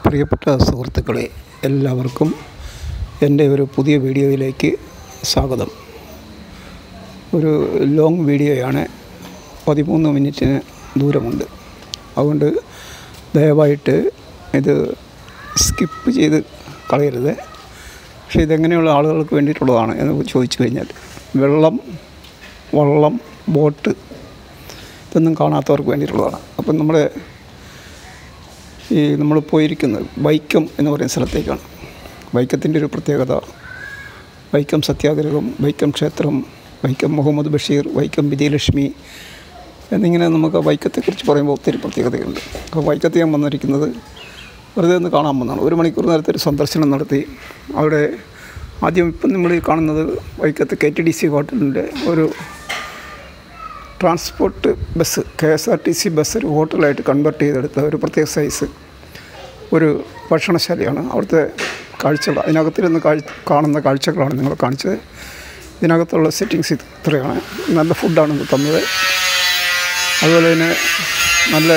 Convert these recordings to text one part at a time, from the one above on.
പ്രിയപ്പെട്ട സുഹൃത്തുക്കളെ എല്ലാവർക്കും എൻ്റെ ഒരു പുതിയ വീഡിയോയിലേക്ക് സ്വാഗതം ഒരു ലോങ് വീഡിയോയാണ് പതിമൂന്ന് മിനിറ്റിന് ദൂരമുണ്ട് അതുകൊണ്ട് ദയവായിട്ട് ഇത് സ്കിപ്പ് ചെയ്ത് കളയരുത് പക്ഷേ ഇതെങ്ങനെയുള്ള ആളുകൾക്ക് വേണ്ടിയിട്ടുള്ളതാണ് എന്ന് ചോദിച്ചു കഴിഞ്ഞാൽ വെള്ളം വള്ളം ബോട്ട് ഇതൊന്നും കാണാത്തവർക്ക് വേണ്ടിയിട്ടുള്ളതാണ് അപ്പം നമ്മൾ ഈ നമ്മൾ പോയിരിക്കുന്നത് വൈക്കം എന്ന് പറയുന്ന സ്ഥലത്തേക്കാണ് വൈക്കത്തിൻ്റെ ഒരു പ്രത്യേകത വൈക്കം സത്യാഗ്രഹം വൈക്കം ക്ഷേത്രം വൈക്കം മുഹമ്മദ് ബഷീർ വൈക്കം വിജയലക്ഷ്മി എന്നിങ്ങനെ നമുക്ക് വൈക്കത്തെക്കുറിച്ച് പറയുമ്പോൾ ഒത്തിരി പ്രത്യേകതയുണ്ട് അപ്പോൾ വൈക്കത്ത് ഞാൻ വന്നിരിക്കുന്നത് വെറുതെ ഒന്ന് കാണാൻ വന്നതാണ് ഒരു മണിക്കൂർ നേരത്തെ ഒരു സന്ദർശനം നടത്തി അവിടെ ആദ്യം ഇപ്പം നമ്മൾ ഈ കാണുന്നത് വൈക്കത്ത് കെ ടി ഡി സി ഹോട്ടലിൻ്റെ ഒരു transport bus K S R T C bus ഒരു ഹോട്ടലായിട്ട് കൺവെർട്ട് ചെയ്തെടുത്ത ഒരു പ്രത്യേക സൈസ് ഒരു ഭക്ഷണശാലയാണ് അവിടുത്തെ കാഴ്ചകൾ അതിനകത്തിരുന്ന് കാഴ്ച കാണുന്ന കാഴ്ചകളാണ് നിങ്ങൾ കാണിച്ചത് ഇതിനകത്തുള്ള സെറ്റിങ്സ് ഇത്രയാണ് നല്ല ഫുഡാണ് ഇന്ന് തന്നത് അതുപോലെ തന്നെ നല്ല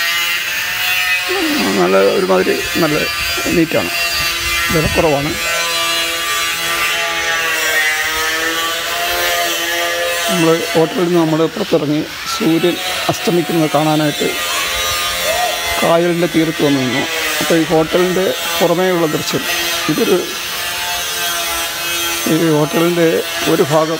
നല്ല ഒരുമാതിരി നല്ല നീറ്റാണ് വിലക്കുറവാണ് നമ്മൾ ഹോട്ടലിൽ നിന്ന് നമ്മൾ പുറത്തിറങ്ങി സൂര്യൻ അസ്തമിക്കുന്നത് കാണാനായിട്ട് കായലിൻ്റെ തീരത്ത് വന്ന് നിന്നു അപ്പോൾ ഈ ഹോട്ടലിൻ്റെ പുറമേയുള്ള ദൃശ്യം ഇതൊരു ഈ ഹോട്ടലിൻ്റെ ഒരു ഭാഗം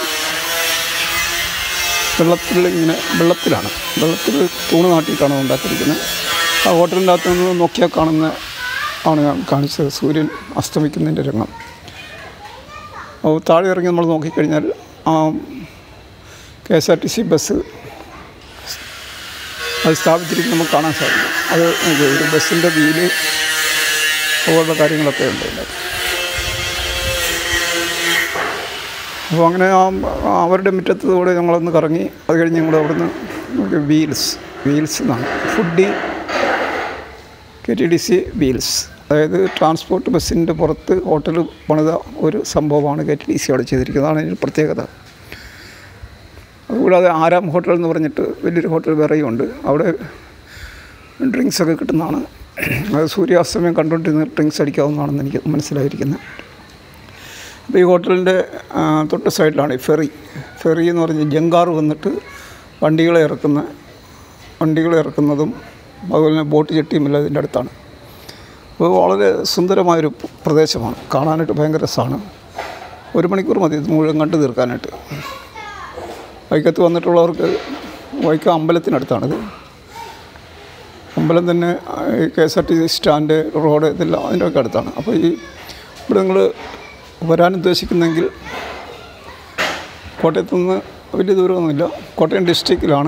വെള്ളത്തിൽ ഇങ്ങനെ വെള്ളത്തിലാണ് വെള്ളത്തിൽ തൂണ് നാട്ടിയിട്ടാണ് ഉണ്ടാക്കിയിരിക്കുന്നത് ആ ഹോട്ടലിൻ്റെ അകത്ത് നിന്ന് നോക്കിയാൽ കാണുന്ന ആണ് ഞാൻ കാണിച്ചത് സൂര്യൻ അസ്തമിക്കുന്നതിൻ്റെ രംഗം അപ്പോൾ താഴെ ഇറങ്ങി നമ്മൾ നോക്കിക്കഴിഞ്ഞാൽ ആ K S R T C bus അത് സ്ഥാപിച്ചിരിക്കുന്നത് നമുക്ക് കാണാൻ സാധിക്കും അത് ഇത് ഒരു ബസ്സിൻ്റെ വീല് അതുപോലുള്ള കാര്യങ്ങളൊക്കെ ഉണ്ട് ഇതിനകത്ത് അപ്പോൾ അങ്ങനെ ആ അവരുടെ മുറ്റത്തൂടെ ഞങ്ങളൊന്ന് കറങ്ങി അത് കഴിഞ്ഞ് ഞങ്ങൾ അവിടുന്ന് നമുക്ക് വീൽസ് വീൽസ് എന്നാണ് foodie K T D C wheels അതായത് ട്രാൻസ്പോർട്ട് ബസ്സിൻ്റെ പുറത്ത് ഹോട്ടൽ പണിത ഒരു സംഭവമാണ് കെ ടി ഡി സി അവിടെ ചെയ്തിരിക്കുന്നത് അതാണ് ഇതിൻ്റെ പ്രത്യേകത അതുകൂടാതെ ആരാം ഹോട്ടൽ എന്ന് പറഞ്ഞിട്ട് വലിയൊരു ഹോട്ടൽ വേറെയും ഉണ്ട് അവിടെ ഡ്രിങ്ക്സ് ഒക്കെ കിട്ടുന്നതാണ് അത് സൂര്യാസ്തമയം കണ്ടുകൊണ്ടിരുന്ന് ഡ്രിങ്ക്സ് അടിക്കാവുന്നതാണെന്ന് എനിക്ക് മനസ്സിലായിരിക്കുന്നത് അപ്പോൾ ഈ ഹോട്ടലിൻ്റെ തൊട്ട് സൈഡിലാണ് ഈ ഫെറി ഫെറി എന്ന് പറഞ്ഞ് ജങ്കാർ വന്നിട്ട് വണ്ടികളെ ഇറക്കുന്ന വണ്ടികളെ ഇറക്കുന്നതും അതുപോലെ തന്നെ ബോട്ട് ചെട്ടിയും എല്ലാം ഇതിൻ്റെ അടുത്താണ് അപ്പോൾ വളരെ സുന്ദരമായൊരു പ്രദേശമാണ് കാണാനായിട്ട് ഭയങ്കര രസമാണ് ഒരു മണിക്കൂർ മതി ഇത് മുഴുവൻ കണ്ടു തീർക്കാനായിട്ട് വൈക്കത്ത് വന്നിട്ടുള്ളവർക്ക് വൈക്കം അമ്പലത്തിനടുത്താണിത് അമ്പലം തന്നെ K S R T C stand road ഇതെല്ലാം അതിൻ്റെയൊക്കെ അടുത്താണ് അപ്പോൾ ഈ ഇവിടെ നിങ്ങൾ വരാൻ ഉദ്ദേശിക്കുന്നെങ്കിൽ കോട്ടയത്തു നിന്ന് വലിയ ദൂരമൊന്നുമില്ല കോട്ടയം ഡിസ്ട്രിക്റ്റിലാണ്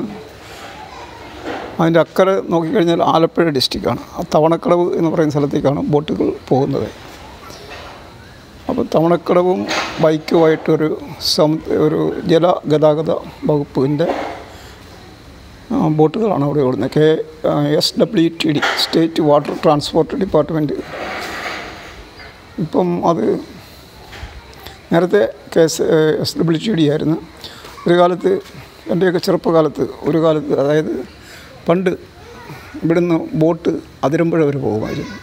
അതിൻ്റെ അക്കരെ നോക്കിക്കഴിഞ്ഞാൽ ആലപ്പുഴ ഡിസ്ട്രിക്റ്റാണ് ആ തവണക്കടവ് എന്ന് പറയുന്ന സ്ഥലത്തേക്കാണ് ബോട്ടുകൾ പോകുന്നത് അപ്പോൾ തവണക്കടവും ബൈക്കുമായിട്ടൊരു സം ഒരു ജല ഗതാഗത വകുപ്പിൻ്റെ ബോട്ടുകളാണ് അവിടെ ഓടുന്നത് K S W T D state water transport department ഇപ്പം അത് നേരത്തെ K S S W T D ആയിരുന്നു ഒരു കാലത്ത് എൻ്റെയൊക്കെ ചെറുപ്പകാലത്ത് ഒരു കാലത്ത് അതായത് പണ്ട് ഇവിടുന്ന് ബോട്ട് അതിരമ്പുഴ വരെ പോകുമായിരുന്നു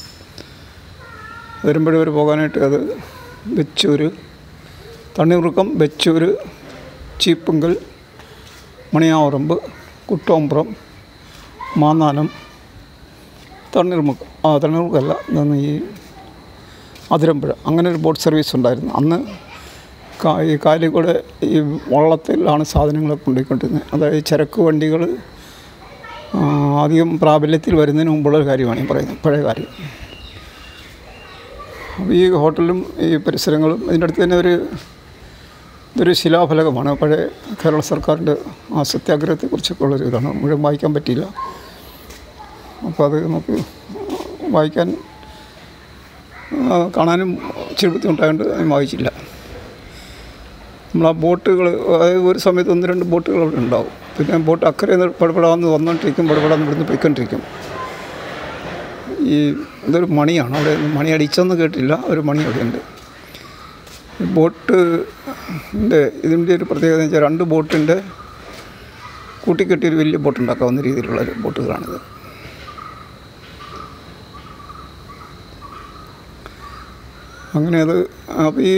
അതിരമ്പുഴ വരെ പോകാനായിട്ട് അത് വെച്ചൂർ തണ്ണീർമുക്കം വെച്ചൂർ ചീപ്പുങ്കൽ മണിയാവറമ്പ് കുട്ടോമ്പ്രം മാന്നാനം തണ്ണീർമുക്കം ആ തണ്ണീർമുക്കമല്ല ഇതാണ് ഈ അതിരമ്പുഴ അങ്ങനെ ഒരു ബോട്ട് സർവീസ് ഉണ്ടായിരുന്നു അന്ന് ഈ കായലിൽ കൂടെ ഈ വള്ളത്തിലാണ് സാധനങ്ങളൊക്കെ കൊണ്ടുപോയിക്കൊണ്ടിരുന്നത് അതായത് ചരക്ക് വണ്ടികൾ അധികം പ്രാബല്യത്തിൽ വരുന്നതിന് മുമ്പുള്ള ഒരു കാര്യമാണ് ഈ പറയുന്നത് പഴയ കാര്യം അപ്പോൾ ഈ ഹോട്ടലും ഈ പരിസരങ്ങളും ഇതിൻ്റെ അടുത്ത് തന്നെ ഒരു ഇതൊരു ശിലാഫലകമാണ് പഴയ കേരള സർക്കാരിൻ്റെ ആ സത്യാഗ്രഹത്തെക്കുറിച്ചൊക്കെ ഉള്ളൊരു ഇതാണ് മുഴുവൻ വായിക്കാൻ പറ്റിയില്ല അപ്പോൾ അത് നമുക്ക് വായിക്കാൻ കാണാനും ഇച്ചിരി ബുദ്ധിമുട്ടായതുകൊണ്ട് ഞാൻ വായിച്ചില്ല നമ്മൾ ആ ബോട്ടുകൾ അതായത് ഒരു സമയത്ത് ഒന്ന് രണ്ട് ബോട്ടുകൾ അവിടെ ഉണ്ടാവും പിന്നെ ബോട്ട് അക്കരെ പടപെടാന്ന് വന്നുകൊണ്ടിരിക്കും പടപെടാന്ന് ഇവിടുന്ന് പോയിക്കൊണ്ടിരിക്കും ഈ ഇതൊരു മണിയാണ് അവിടെ മണി അടിച്ചെന്ന് കേട്ടില്ല ഒരു മണി അവിടെയുണ്ട് ബോട്ടിൻ്റെ ഇതിൻ്റെ ഒരു പ്രത്യേകത എന്ന് വെച്ചാൽ രണ്ട് ബോട്ടിൻ്റെ കൂട്ടിക്കെട്ടിയൊരു വലിയ ബോട്ട് ഉണ്ടാക്കാവുന്ന രീതിയിലുള്ള ഒരു ബോട്ടുകളാണിത് അങ്ങനെ അത് അപ്പോൾ ഈ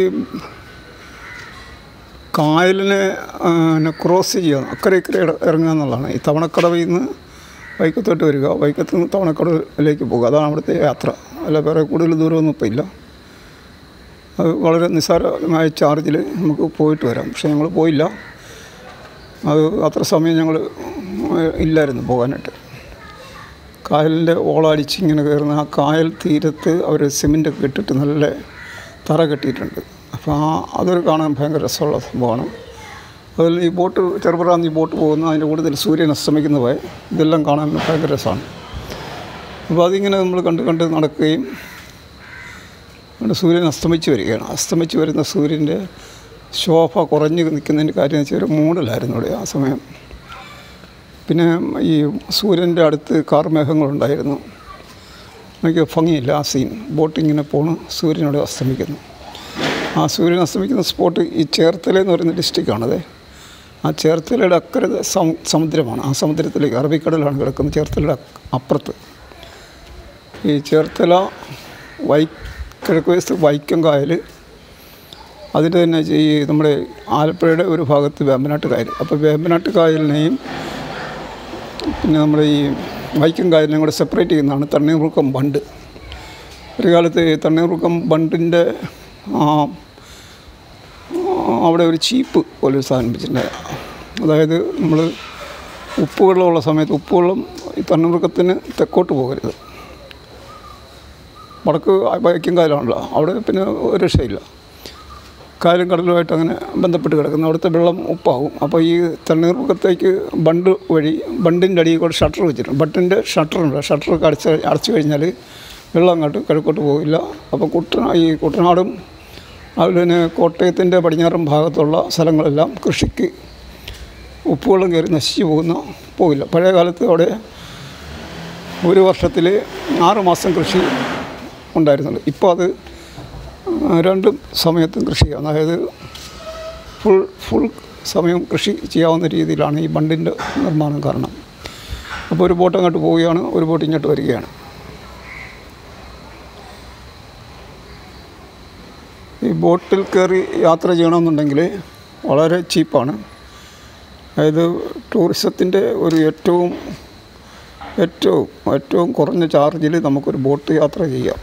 കായലിനെ ആ, പിന്നെ ക്രോസ് ചെയ്യുക അക്കരെ ഇക്കരെ ഇട- ഇറങ്ങുക എന്നുള്ളതാണ് ഈ തവണക്കടവിൽ നിന്ന് വൈക്കത്തോട്ട് വരിക വൈക്കത്ത് നിന്ന് തവണക്കടവിലേക്ക് പോകുക അതാണ് അവിടുത്തെ യാത്ര അല്ല വേറെ കൂടുതൽ ദൂരമൊന്നും ഇപ്പം ഇല്ല അത് വളരെ നിസ്സാരമായ ചാർജിൽ നമുക്ക് പോയിട്ട് വരാം പക്ഷേ ഞങ്ങൾ പോയില്ല അത് അത്ര സമയം ഞങ്ങൾ ഇല്ലായിരുന്നു പോകാനായിട്ട് കായലിൻ്റെ ഓളടിച്ച് ഇങ്ങനെ കയറുന്ന ആ കായൽ തീരത്ത് അവർ സിമെൻ്റൊക്കെ ഇട്ടിട്ട് നല്ല തറ കെട്ടിയിട്ടുണ്ട് അപ്പോൾ ആ അതൊരു കാണാൻ ഭയങ്കര രസമുള്ള സംഭവമാണ് അതിൽ ഈ ബോട്ട് ചെറുപുറാന്ന് ഈ ബോട്ട് പോകുന്ന അതിൻ്റെ കൂടുതൽ സൂര്യൻ അസ്തമിക്കുന്ന പോയ ഇതെല്ലാം കാണാൻ ഭയങ്കര രസമാണ് അപ്പോൾ അതിങ്ങനെ നമ്മൾ കണ്ട് കണ്ട് നടക്കുകയും അവിടെ സൂര്യൻ അസ്തമിച്ച് വരികയാണ് അസ്തമിച്ച് വരുന്ന സൂര്യൻ്റെ ശോഭ കുറഞ്ഞ് നിൽക്കുന്നതിൻ്റെ കാര്യം എന്ന് വെച്ചാൽ ഒരു മൂടലായിരുന്നു ഇവിടെ ആ സമയം പിന്നെ ഈ സൂര്യൻ്റെ അടുത്ത് കാർമേഘങ്ങളുണ്ടായിരുന്നു എനിക്ക് ഭംഗിയില്ല ആ സീൻ ബോട്ട് ഇങ്ങനെ പോണ് സൂര്യനോട് അസ്തമിക്കുന്നു ആ സൂര്യൻ അസ്തമിക്കുന്ന സ്പോട്ട് ഈ ചേർത്തല എന്ന് പറയുന്ന ഡിസ്ട്രിക്റ്റാണത് ആ ചേർത്തലയുടെ അക്കരെ സം- സമുദ്രമാണ് ആ സമുദ്രത്തിലേക്ക് അറബിക്കടലാണ് കിടക്കുന്നത് ചേർത്തലയുടെ അപ്പുറത്ത് ഈ ചേർത്തല വൈ കിഴക്ക് വശത്ത് വൈക്കം കായൽ അതിൻ്റെ തന്നെ ഈ നമ്മുടെ ആലപ്പുഴയുടെ ഒരു ഭാഗത്ത് വേമ്പനാട്ട് കായൽ അപ്പോൾ വേമ്പനാട്ട് കായലിനെയും പിന്നെ നമ്മുടെ ഈ വൈക്കം കായലിനെയും കൂടെ സെപ്പറേറ്റ് ചെയ്യുന്നതാണ് തണ്ണീർമുക്കം ബണ്ട് ഒരു കാലത്ത് ഈ തണ്ണീർമുക്കം ബണ്ടിൻ്റെ ആ, അവിടെ ഒരു ചീപ്പ് പോലെ ഒരു സാധനം വെച്ചിട്ടുണ്ട് അതായത് നമ്മൾ ഉപ്പുവെള്ളമുള്ള സമയത്ത് ഉപ്പുവെള്ളം ഈ തണ്ണീർമുക്കത്തിന് തെക്കോട്ട് പോകരുത് വടക്ക് വൈക്കം കായലാണല്ലോ അവിടെ പിന്നെ ഒരു രക്ഷയില്ല കായലും കടലുമായിട്ട് അങ്ങനെ ബന്ധപ്പെട്ട് കിടക്കുന്നു അവിടുത്തെ വെള്ളം ഉപ്പാവും അപ്പോൾ ഈ തണ്ണീർമുഖത്തേക്ക് ബണ്ട് വഴി ബണ്ടിൻ്റെ അടിയിൽ കൂടെ ഷട്ടർ വെച്ചിട്ടുണ്ട് ബട്ടിൻ്റെ ഷട്ടറുണ്ട് ഷട്ടറൊക്കെ അടച്ച് അടച്ചു കഴിഞ്ഞാൽ വെള്ളം അങ്ങോട്ട് കിഴക്കോട്ട് പോകില്ല അപ്പോൾ കുട്ടനാ ഈ കുട്ടനാടും അതുപോലെ തന്നെ കോട്ടയത്തിൻ്റെ പടിഞ്ഞാറൻ ഭാഗത്തുള്ള സ്ഥലങ്ങളെല്ലാം കൃഷിക്ക് ഉപ്പുവെള്ളം കയറി നശിച്ചു പോകുന്ന പോകില്ല പഴയ കാലത്ത് അവിടെ ഒരു വർഷത്തിൽ ആറ് മാസം കൃഷി ഉണ്ടായിരുന്നുള്ളൂ ഇപ്പോൾ അത് ആ, രണ്ടും സമയത്തും കൃഷി ചെയ്യാം അതായത് ഫുൾ ഫുൾ സമയം കൃഷി ചെയ്യാവുന്ന രീതിയിലാണ് ഈ ബണ്ടിൻ്റെ നിർമ്മാണം കാരണം അപ്പോൾ ഒരു ബോട്ട് അങ്ങോട്ട് പോവുകയാണ് ഒരു ബോട്ട് ഇങ്ങോട്ട് വരികയാണ് ഈ ബോട്ടിൽ കയറി യാത്ര ചെയ്യണമെന്നുണ്ടെങ്കിൽ വളരെ ചീപ്പാണ് അതായത് ടൂറിസത്തിൻ്റെ ഒരു ഏറ്റവും ഏറ്റവും ഏറ്റവും കുറഞ്ഞ ചാർജിൽ നമുക്കൊരു ബോട്ട് യാത്ര ചെയ്യാം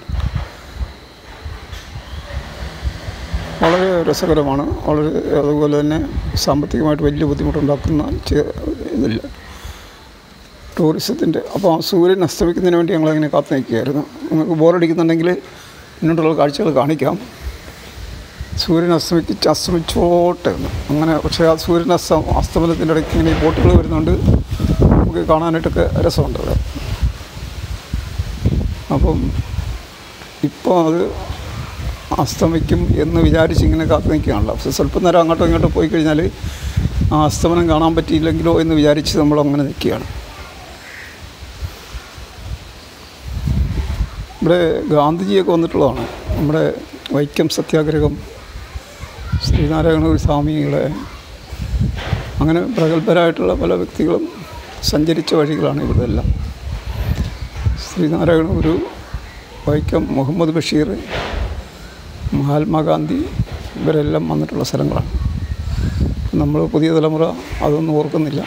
വളരെ രസകരമാണ് വളരെ അതുപോലെ തന്നെ സാമ്പത്തികമായിട്ട് വലിയ ബുദ്ധിമുട്ടുണ്ടാക്കുന്ന ചെ- ഇതില്ല ടൂറിസത്തിൻ്റെ അപ്പോൾ ആ സൂര്യൻ അസ്തമിക്കുന്നതിന് വേണ്ടി ഞങ്ങളങ്ങനെ കാത്തു നിൽക്കുകയായിരുന്നു നിങ്ങൾക്ക് ബോറടിക്കുന്നുണ്ടെങ്കിൽ മുന്നോട്ടുള്ള കാഴ്ചകൾ കാണിക്കാം സൂര്യൻ അസ്തമിച്ച് അസ്തമിച്ചോട്ടെ എന്ന് അങ്ങനെ പക്ഷേ ആ സൂര്യൻ അസ്ത അസ്തമനത്തിൻ്റെ ഇടയ്ക്ക് ഇങ്ങനെ ഈ ബോട്ടുകൾ വരുന്നുണ്ട് നമുക്ക് കാണാനായിട്ടൊക്കെ രസമുണ്ട് അവിടെ അപ്പം ഇപ്പോൾ അത് അസ്തമിക്കും എന്ന് വിചാരിച്ച് ഇങ്ങനെ കാത്തു നിൽക്കുകയാണല്ലോ പക്ഷെ സ്വല്പം നേരം അങ്ങോട്ടോ ഇങ്ങോട്ടോ പോയി കഴിഞ്ഞാൽ ആ അസ്തമനം കാണാൻ പറ്റിയില്ലെങ്കിലോ എന്ന് വിചാരിച്ച് നമ്മൾ അങ്ങനെ നിൽക്കുകയാണ് ഇവിടെ ഗാന്ധിജിയൊക്കെ വന്നിട്ടുള്ളതാണ് നമ്മുടെ വൈക്കം സത്യാഗ്രഹം ശ്രീനാരായണ ഗുരു സ്വാമികളെ അങ്ങനെ പ്രഗത്ഭരായിട്ടുള്ള പല വ്യക്തികളും സഞ്ചരിച്ച വഴികളാണ് ഇവിടെ എല്ലാം ശ്രീനാരായണ ഗുരു വൈക്കം മുഹമ്മദ് ബഷീർ മഹാത്മാഗാന്ധി ഇവരെല്ലാം വന്നിട്ടുള്ള സ്ഥലങ്ങളാണ് നമ്മൾ പുതിയ തലമുറ അതൊന്നും ഓർക്കുന്നില്ല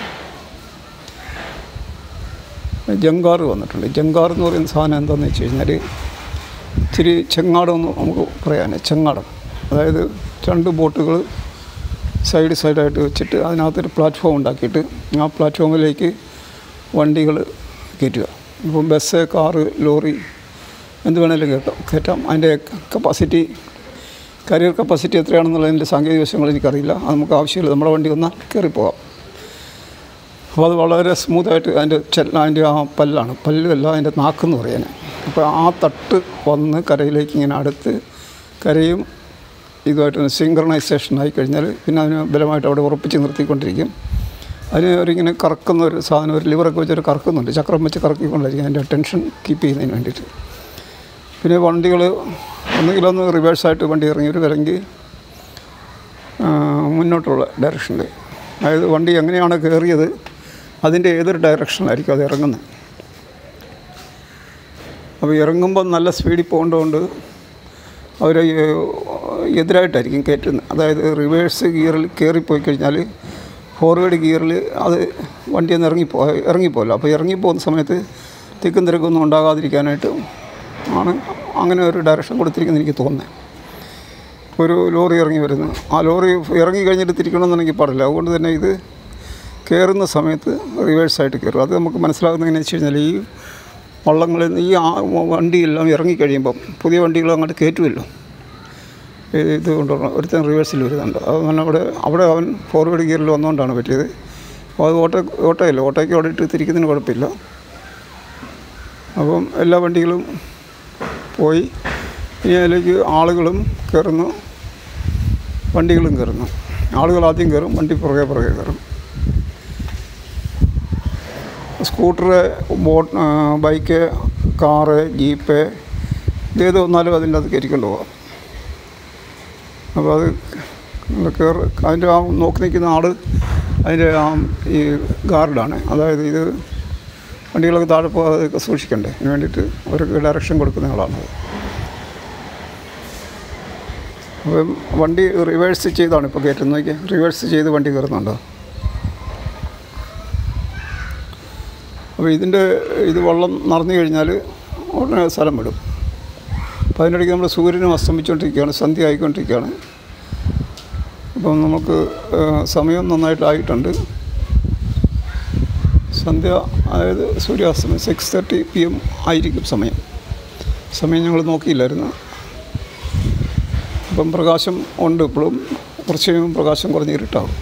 ജങ്കാർ വന്നിട്ടുണ്ട് ജങ്കാർ എന്ന് പറയുന്ന സാധനം എന്താണെന്ന് വെച്ച് കഴിഞ്ഞാൽ ഇച്ചിരി ചെങ്ങാടം എന്ന് നമുക്ക് പറയാൻ ചെങ്ങാടം അതായത് രണ്ട് ബോട്ടുകൾ സൈഡ് സൈഡായിട്ട് വെച്ചിട്ട് അതിനകത്തൊരു പ്ലാറ്റ്ഫോം ഉണ്ടാക്കിയിട്ട് ആ പ്ലാറ്റ്ഫോമിലേക്ക് വണ്ടികൾ കയറ്റുക ഇപ്പം ബസ് കാറ് ലോറി എന്ത് വേണേലും കേട്ടോ കയറ്റാം അതിൻ്റെ കപ്പാസിറ്റി കരിയർ കപ്പാസിറ്റി എത്രയാണെന്നുള്ളതിൻ്റെ സാങ്കേതിക വശങ്ങൾ എനിക്കറിയില്ല അത് നമുക്ക് ആവശ്യമില്ല നമ്മുടെ വണ്ടി വന്നാൽ കയറിപ്പോകാം അപ്പോൾ അത് വളരെ സ്മൂത്തായിട്ട് അതിൻ്റെ ചെല്ല അതിൻ്റെ ആ പല്ലാണ് പല്ലല്ല അതിൻ്റെ നാക്കെന്ന് പറയാൻ അപ്പോൾ ആ തട്ട് വന്ന് കരയിലേക്ക് ഇങ്ങനെ അടുത്ത് കരയും ഇതുമായിട്ട് സിങ്ക്രണൈസേഷൻ ആയി കഴിഞ്ഞാൽ പിന്നെ അതിന് ബലമായിട്ട് അവിടെ ഉറപ്പിച്ച് നിർത്തിക്കൊണ്ടിരിക്കും അതിന് ഒരിങ്ങനെ കറക്കുന്ന ഒരു സാധനം ഒരു ലിവറൊക്കെ വെച്ചൊരു കറക്കുന്നുണ്ട് ചക്രം വെച്ച് കറക്കിക്കൊണ്ടിരിക്കും അതിൻ്റെ ടെൻഷൻ കീപ്പ് ചെയ്യുന്നതിന് വേണ്ടിയിട്ട് പിന്നെ വണ്ടികൾ ഒന്നുകിൽ ഒന്ന് റിവേഴ്സായിട്ട് വണ്ടി ഇറങ്ങി ഒരു വരെങ്കിൽ മുന്നോട്ടുള്ള ഡയറക്ഷനിൽ അതായത് വണ്ടി എങ്ങനെയാണ് കയറിയത് അതിൻ്റെ ഏതൊരു ഡയറക്ഷനിലായിരിക്കും അത് ഇറങ്ങുന്നത് അപ്പോൾ ഇറങ്ങുമ്പോൾ നല്ല സ്പീഡിൽ പോകേണ്ടതുകൊണ്ട് അവർ എതിരായിട്ടായിരിക്കും കയറ്റുന്നത് അതായത് റിവേഴ്സ് ഗിയറിൽ കയറിപ്പോയി കഴിഞ്ഞാൽ ഫോർവേഡ് ഗിയറിൽ അത് വണ്ടി ഒന്ന് ഇറങ്ങിപ്പോ ഇറങ്ങിപ്പോല്ലോ അപ്പോൾ ഇറങ്ങിപ്പോകുന്ന സമയത്ത് തിക്കും തിരക്കൊന്നും ഉണ്ടാകാതിരിക്കാനായിട്ട് ആണ് അങ്ങനെ ഒരു ഡയറക്ഷൻ കൊടുത്തിരിക്കുന്നത് എനിക്ക് തോന്നുന്നത് ഒരു ലോറി ഇറങ്ങി വരുന്നു ആ ലോറി ഇറങ്ങി കഴിഞ്ഞിട്ട് തിരിക്കണമെന്നുണ്ടെങ്കിൽ പാടില്ല അതുകൊണ്ട് തന്നെ ഇത് കയറുന്ന സമയത്ത് റിവേഴ്സായിട്ട് കയറും അത് നമുക്ക് മനസ്സിലാകുന്നത് എങ്ങനെയാണെന്ന് വെച്ച് കഴിഞ്ഞാൽ ഈ വള്ളങ്ങളിൽ നിന്ന് ഈ ആ വണ്ടിയെല്ലാം ഇറങ്ങിക്കഴിയുമ്പം പുതിയ വണ്ടികൾ അങ്ങോട്ട് കയറ്റുമല്ലോ ഇത് ഇത് കൊണ്ടുവരണം ഒരുത്തൻ റിവേഴ്സിൽ വരുന്നുണ്ട് അത് തന്നെ അവിടെ അവിടെ അവൻ ഫോർവേഡ് ഗിയറിൽ വന്നുകൊണ്ടാണ് പറ്റിയത് അപ്പോൾ അത് ഓട്ടോ ഓട്ടോയല്ല ഓട്ടോയ്ക്ക് അവിടെ ഇട്ട് തിരിക്കുന്നതിന് കുഴപ്പമില്ല അപ്പം എല്ലാ വണ്ടികളും പോയി ഇനി അതിലേക്ക് ആളുകളും കയറുന്നു വണ്ടികളും കയറുന്നു ആളുകൾ ആദ്യം കയറും വണ്ടി പുറകെ പുറകെ കയറും scooter boat bike car jeep ഇതേത് വന്നാലും അതിൻ്റെ അത് കയറ്റിക്കൊണ്ട് പോകാം അപ്പോൾ അത് കയറി അതിൻ്റെ ആ നോക്കി നിൽക്കുന്ന ആൾ അതിൻ്റെ ആ ഈ ഗാർഡാണ് അതായത് ഇത് വണ്ടികളൊക്കെ താഴെ പോകാതൊക്കെ സൂക്ഷിക്കണ്ടേ അതിന് വേണ്ടിയിട്ട് അവർക്ക് ഡയറക്ഷൻ കൊടുക്കുന്ന ആളാണത് അപ്പം വണ്ടി റിവേഴ്സ് ചെയ്താണ് ഇപ്പോൾ കയറ്റുന്നത് നോക്കി റിവേഴ്സ് ചെയ്ത് വണ്ടി കയറുന്നുണ്ടോ അപ്പോൾ ഇതിൻ്റെ ഇത് വെള്ളം നിറഞ്ഞു കഴിഞ്ഞാൽ ഉടനെ സ്ഥലം വിടും അപ്പോൾ അതിനിടയ്ക്ക് നമ്മൾ സൂര്യനും അസ്തമിച്ചുകൊണ്ടിരിക്കുകയാണ് സന്ധ്യ ആയിക്കൊണ്ടിരിക്കുകയാണ് അപ്പം നമുക്ക് ഏഹ്, സമയം നന്നായിട്ടായിട്ടുണ്ട് സന്ധ്യ അതായത് സൂര്യാസ്തമയം സിക്സ് തേർട്ടി പി എം ആയിരിക്കും സമയം സമയം ഞങ്ങൾ നോക്കിയില്ലായിരുന്നു അപ്പം പ്രകാശം ഉണ്ട് ഇപ്പോഴും കുറച്ച് കഴിയുമ്പോൾ പ്രകാശം കുറഞ്ഞ് ഇരുട്ടാവും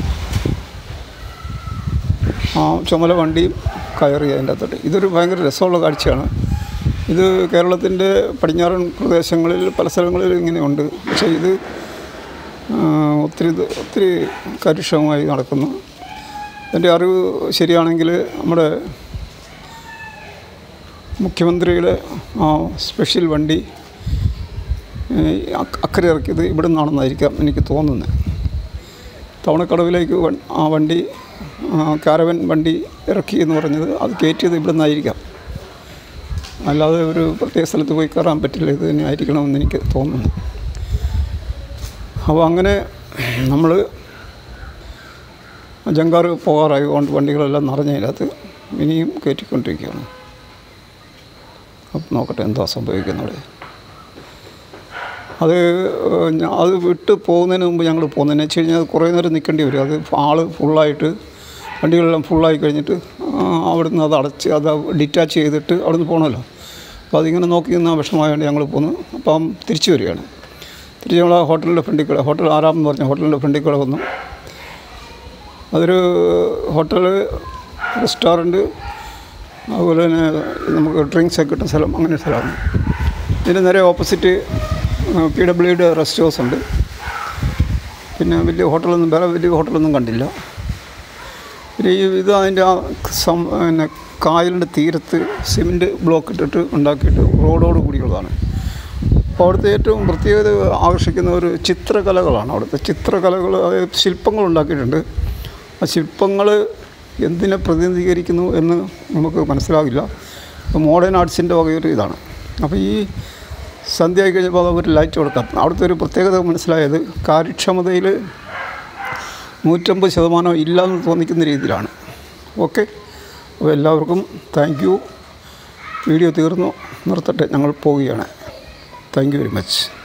ആ ചുമല വണ്ടിയും കയറി അതിൻ്റെ അകത്തോട്ട് ഇതൊരു ഭയങ്കര രസമുള്ള കാഴ്ചയാണ് ഇത് കേരളത്തിൻ്റെ പടിഞ്ഞാറൻ പ്രദേശങ്ങളിൽ പല സ്ഥലങ്ങളിലും ഇങ്ങനെയുണ്ട് പക്ഷേ ഇത് ആ, ഒത്തിരി ഇത് ഒത്തിരി കാര്യക്ഷമമായി നടക്കുന്നു എൻ്റെ അറിവ് ശരിയാണെങ്കിൽ നമ്മുടെ മുഖ്യമന്ത്രിയുടെ ആ സ്പെഷ്യൽ വണ്ടി ഏ, അക്ക- അക്കരെ ഇറക്കിയത് ഇവിടെ നിന്നാണെന്നായിരിക്കാം എനിക്ക് തോന്നുന്നത് തവണക്കടവിലേക്ക് വൺ- ആ വണ്ടി ആ, കാരവൻ വണ്ടി ഇറക്കി എന്ന് പറഞ്ഞത് അത് കയറ്റിയത് ഇവിടെ നിന്നായിരിക്കാം അല്ലാതെ ഒരു പ്രത്യേക സ്ഥലത്ത് പോയി കയറാൻ പറ്റില്ല ഇത് തന്നെ ആയിരിക്കണമെന്ന് എനിക്ക് തോന്നുന്നു അപ്പോൾ അങ്ങനെ നമ്മൾ ജങ്കാറ് പോകാറായതുകൊണ്ട് വണ്ടികളെല്ലാം നിറഞ്ഞതിനകത്ത് ഇനിയും കയറ്റിക്കൊണ്ടിരിക്കുകയാണ് അപ്പം നോക്കട്ടെ എന്താ സംഭവിക്കുന്നത് അത് ഏഹ്, ഞ- അത് വിട്ട് പോകുന്നതിന് മുമ്പ് ഞങ്ങൾ പോകുന്നതെന്ന് വെച്ച് കഴിഞ്ഞാൽ കുറേ നേരം നിൽക്കേണ്ടി വരും അത് ആള് ഫുള്ളായിട്ട് വണ്ടികളെല്ലാം ഫുള്ളായി കഴിഞ്ഞിട്ട് ആ, അവിടുന്ന് അത് അടച്ച് അത് ഡിറ്റാച്ച് ചെയ്തിട്ട് അവിടുന്ന് പോകണമല്ലോ അപ്പോൾ അതിങ്ങനെ നോക്കി നിന്ന വിഷമമായതുകൊണ്ട് ഞങ്ങൾ പോന്നു അപ്പം തിരിച്ചു വരികയാണ് തിരിച്ച് ഞങ്ങൾ ആ ഹോട്ടലിൻ്റെ ഫ്രണ്ടിൽ കൂടെ ഹോട്ടൽ ആറാം എന്ന് പറഞ്ഞ ഹോട്ടലിൻ്റെ ഫ്രണ്ടിൽ കൂടെ വന്നു അതൊരു ഹോട്ടൽ റെസ്റ്റോറൻറ്റ് അതുപോലെ തന്നെ നമുക്ക് ഡ്രിങ്ക്സ് ഒക്കെ കിട്ടുന്ന സ്ഥലം അങ്ങനെ ഒരു സ്ഥലമാണ് ഇതിന് നേരെ ഓപ്പോസിറ്റ് പി ഡബ്ല്യുയുടെ റെസ്റ്റ് ഹൗസ് ഉണ്ട് പിന്നെ വലിയ ഹോട്ടലൊന്നും വേറെ വലിയ ഹോട്ടലൊന്നും കണ്ടില്ല പിന്നെ ഈ ഇത് അതിൻ്റെ ആ സം പിന്നെ കായലിൻ്റെ തീരത്ത് സിമെൻറ്റ് ബ്ലോക്ക് ഇട്ടിട്ട് ഉണ്ടാക്കിയിട്ട് റോഡോട് കൂടിയുള്ളതാണ് അപ്പോൾ അവിടുത്തെ ഏറ്റവും പ്രത്യേകത ആകർഷിക്കുന്ന ഒരു ചിത്രകലകളാണ് അവിടുത്തെ ചിത്രകലകൾ അതായത് ശില്പങ്ങൾ ഉണ്ടാക്കിയിട്ടുണ്ട് ആ ശില്പങ്ങൾ എന്തിനെ പ്രതിനിധീകരിക്കുന്നു എന്ന് നമുക്ക് മനസ്സിലാകില്ല മോഡേൺ ആർട്സിൻ്റെ വകയൊരു ഇതാണ് അപ്പോൾ ഈ സന്ധ്യ ആയി കഴിഞ്ഞപ്പോൾ അത് ഒരു ലൈറ്റ് കൊടുക്കാം അവിടുത്തെ ഒരു പ്രത്യേകത മനസ്സിലായത് കാര്യക്ഷമതയിൽ നൂറ്റമ്പത് ശതമാനം ഇല്ലയെന്ന് തോന്നിക്കുന്ന രീതിയിലാണ് ഓക്കെ അപ്പോൾ എല്ലാവർക്കും താങ്ക് യു വീഡിയോ തീർന്നു നിർത്തട്ടെ ഞങ്ങൾ പോവുകയാണ് താങ്ക് യു വെരി മച്ച്